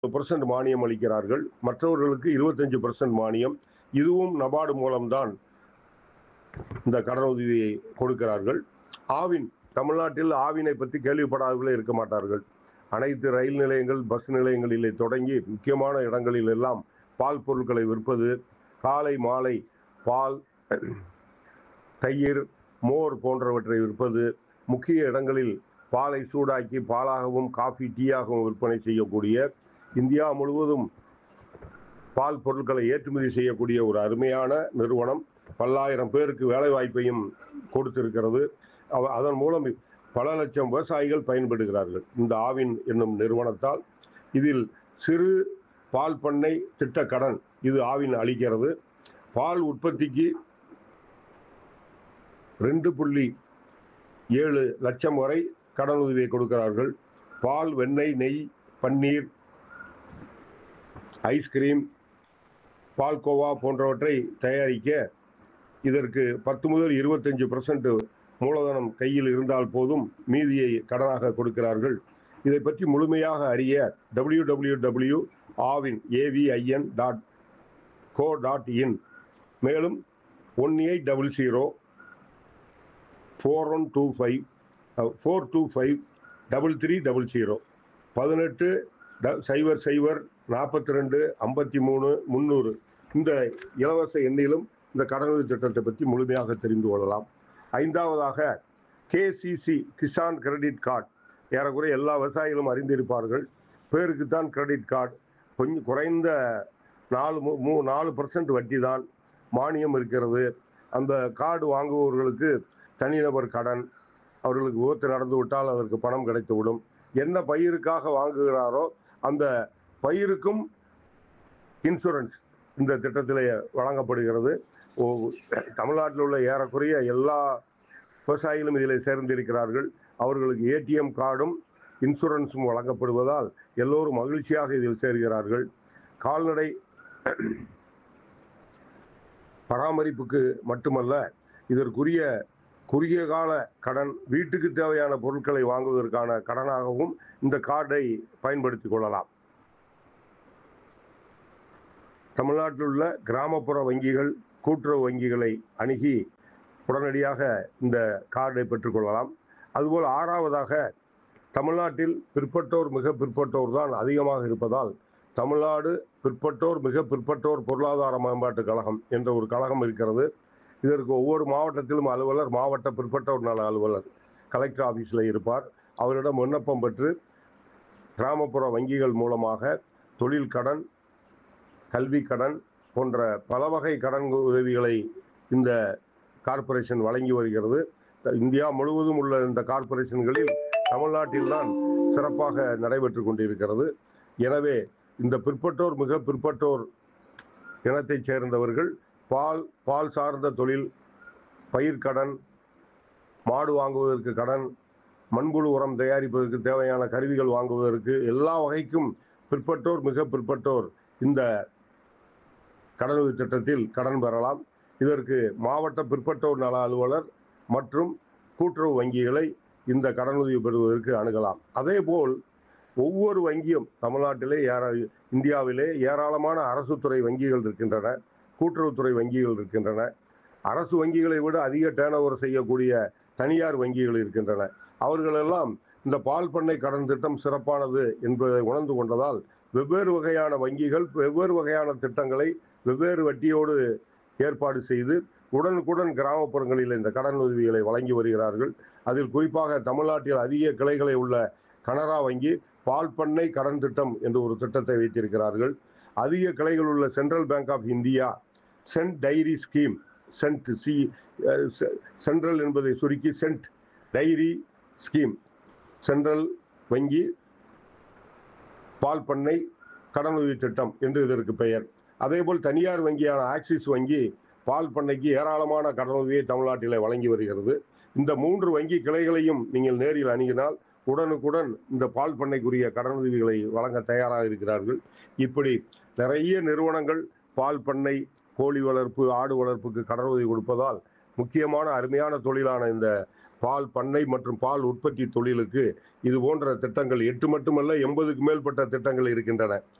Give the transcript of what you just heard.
percent மானியம் அளிக்கிறார்கள் மற்றவர்களுக்கு இருபத்தஞ்சு பர்சன்ட் மானியம் இதுவும் நபார்டு மூலம்தான் இந்த கடனுதவியை கொடுக்கிறார்கள் ஆவின் தமிழ்நாட்டில் ஆவினை பற்றி கேள்விப்படாதவர்களே இருக்க மாட்டார்கள் அனைத்து ரயில் நிலையங்கள் பஸ் நிலையங்களிலே தொடங்கி முக்கியமான இடங்களில் எல்லாம் பால் பொருட்களை விற்பது காலை மாலை பால் தயிர் மோர் போன்றவற்றை விற்பது முக்கிய இடங்களில் பாலை சூடாக்கி பாலாகவும் காஃபி டீயாகவும் விற்பனை செய்யக்கூடிய இந்தியா முழுவதும் பால் பொருட்களை ஏற்றுமதி செய்யக்கூடிய ஒரு அருமையான நிறுவனம் பல்லாயிரம் பேருக்கு வேலை வாய்ப்பையும் கொடுத்திருக்கிறது அவ- அதன் மூலம் பல லட்சம் விவசாயிகள் பயன்படுகிறார்கள் இந்த ஆவின் என்னும் நிறுவனத்தால் இதில் சிறு பால் பண்ணை திட்ட கடன் இது ஆவின் அளிக்கிறது பால் உற்பத்திக்கு ரெண்டு புள்ளி ஏழு லட்சம் வரை கடனுதவியை கொடுக்கிறார்கள் பால் வெண்ணெய் நெய் பன்னீர் ஐஸ்கிரீம் பால்கோவா போன்றவற்றை தயாரிக்க இதற்கு பத்து முதல் இருபத்தஞ்சு பர்சன்ட் மூலதனம் கையில் இருந்தால் போதும் மீதியை கடனாக கொடுக்கிறார்கள் இதை பற்றி முழுமையாக அறிய W W W Aavin AVIN dot co dot in மேலும் one eight double zero four one two five four two five double three double zero பதினெட்டு ட சைபர் சைபர் நாற்பத்தி ரெண்டு ஐம்பத்தி மூணு முந்நூறு இந்த இலவச எண்ணிலும் இந்த கடனுதவி திட்டத்தை பற்றி முழுமையாக தெரிந்து கொள்ளலாம் ஐந்தாவதாக கேசிசி கிசான் கிரெடிட் கார்டு ஏறக்குறைய எல்லா விவசாயிகளும் அறிந்திருப்பார்கள் பேருக்குத்தான் கிரெடிட் கார்டு கொஞ்சம் குறைந்த நாலு மூ- மூ நாலு பர்சன்ட் வட்டி தான் மானியம் இருக்கிறது அந்த கார்டு வாங்குபவர்களுக்கு தனிநபர் கடன் அவர்களுக்கு விபத்து நடந்து விட்டால் அதற்கு பணம் கிடைத்துவிடும் என்ன பயிருக்காக வாங்குகிறாரோ அந்த பயிருக்கும் இன்சூரன்ஸ் இந்த திட்டத்தில் வழங்கப்படுகிறது ஓ தமிழ்நாட்டில் உள்ள ஏறக்குறைய எல்லா விவசாயிகளும் இதில் சேர்ந்திருக்கிறார்கள் அவர்களுக்கு ஏடிஎம் கார்டும் இன்சூரன்ஸும் வழங்கப்படுவதால் எல்லோரும் மகிழ்ச்சியாக இதில் சேர்கிறார்கள் கால்நடை பராமரிப்புக்கு மட்டுமல்ல இதற்குரிய குறுகிய கால கடன் வீட்டுக்கு தேவையான பொருட்களை வாங்குவதற்கான கடனாகவும் இந்த கார்டை பயன்படுத்திக் கொள்ளலாம் தமிழ்நாட்டில் உள்ள கிராமப்புற வங்கிகள் கூட்டுறவு வங்கிகளை அணுகி உடனடியாக இந்த கார்டை பெற்றுக்கொள்ளலாம் அதுபோல் ஆறாவதாக தமிழ்நாட்டில் பிற்பட்டோர் மிக பிற்பட்டோர் தான் அதிகமாக இருப்பதால் தமிழ்நாடு பிற்பட்டோர் மிக பிற்பட்டோர் பொருளாதார மேம்பாட்டுக் கழகம் என்ற ஒரு கழகம் இருக்கிறது இதற்கு ஒவ்வொரு மாவட்டத்திலும் அலுவலர் மாவட்ட பிற்பட்டோர் நல அலுவலர் கலெக்டர் ஆஃபீஸில் இருப்பார் அவரிடம் விண்ணப்பம் பெற்று கிராமப்புற வங்கிகள் மூலமாக தொழில் கடன் கல்வி கடன் போன்ற பல வகை கடன் உதவிகளை இந்த கார்ப்பரேஷன் வழங்கி வருகிறது த- இந்தியா முழுவதும் உள்ள இந்த கார்ப்பரேஷன்களில் தமிழ்நாட்டில்தான் சிறப்பாக நடைபெற்று கொண்டிருக்கிறது எனவே இந்த பிற்பட்டோர் மிக பிற்பட்டோர் இனத்தைச் சேர்ந்தவர்கள் பால் பால் சார்ந்த தொழில் பயிர்க்கடன் மாடு வாங்குவதற்கு கடன் மண்புழு உரம் தயாரிப்பதற்கு தேவையான கருவிகள் வாங்குவதற்கு எல்லா வகைக்கும் பிற்பட்டோர் மிக பிற்பட்டோர் இந்த கடனுதவி திட்டத்தில் கடன் பெறலாம் இதற்கு மாவட்ட பிற்பட்டோர் நல அலுவலர் மற்றும் கூட்டுறவு வங்கிகளை இந்த கடனுதவி பெறுவதற்கு அணுகலாம் அதேபோல் ஒவ்வொரு வங்கியும் தமிழ்நாட்டிலே ஏற இந்தியாவிலே ஏராளமான அரசு துறை வங்கிகள் இருக்கின்றன கூட்டுறவுத்துறை வங்கிகள் இருக்கின்றன அரசு வங்கிகளை விட அதிக டேர்ன் செய்யக்கூடிய தனியார் வங்கிகள் இருக்கின்றன அவர்களெல்லாம் இந்த பால் பண்ணை கடன் திட்டம் சிறப்பானது என்பதை உணர்ந்து கொண்டதால் வெவ்வேறு வகையான வங்கிகள் வெவ்வேறு வகையான திட்டங்களை வெவ்வேறு வட்டியோடு ஏற்பாடு செய்து உடனுக்குடன் கிராமப்புறங்களில் இந்த கடன் உதவிகளை வழங்கி வருகிறார்கள் அதில் குறிப்பாக தமிழ்நாட்டில் அதிக கிளைகளை உள்ள கனரா வங்கி பால் பண்ணை கடன் திட்டம் என்று ஒரு திட்டத்தை வைத்திருக்கிறார்கள் அதிக கிளைகள் உள்ள central bank of India cent dairy scheme cent C ah, செ- சென்ட்ரல் என்பதை சுருக்கி சென்ட் டைரி ஸ்கீம் சென்ட்ரல் வங்கி பால் பண்ணை கடனுதவி திட்டம் என்று இதற்கு பெயர் அதேபோல் தனியார் வங்கியான ஆக்சிஸ் வங்கி பால் பண்ணைக்கு ஏராளமான கடனுதவியை தமிழ்நாட்டிலே வழங்கி வருகிறது இந்த மூன்று வங்கி கிளைகளையும் நீங்கள் நேரில் அணுகினால் உடனுக்குடன் இந்த பால் பண்ணைக்குரிய கடனுதவிகளை வழங்க தயாராக இருக்கிறார்கள் இப்படி நிறைய நிறுவனங்கள் பால் பண்ணை கோழி வளர்ப்பு ஆடு வளர்ப்புக்கு கடனுதவி கொடுப்பதால் முக்கியமான அருமையான தொழிலான இந்த பால் பண்ணை மற்றும் பால் உற்பத்தி தொழிலுக்கு இது போன்ற திட்டங்கள் எட்டு மட்டுமல்ல எண்பதுக்கு மேற்பட்ட திட்டங்கள் இருக்கின்றன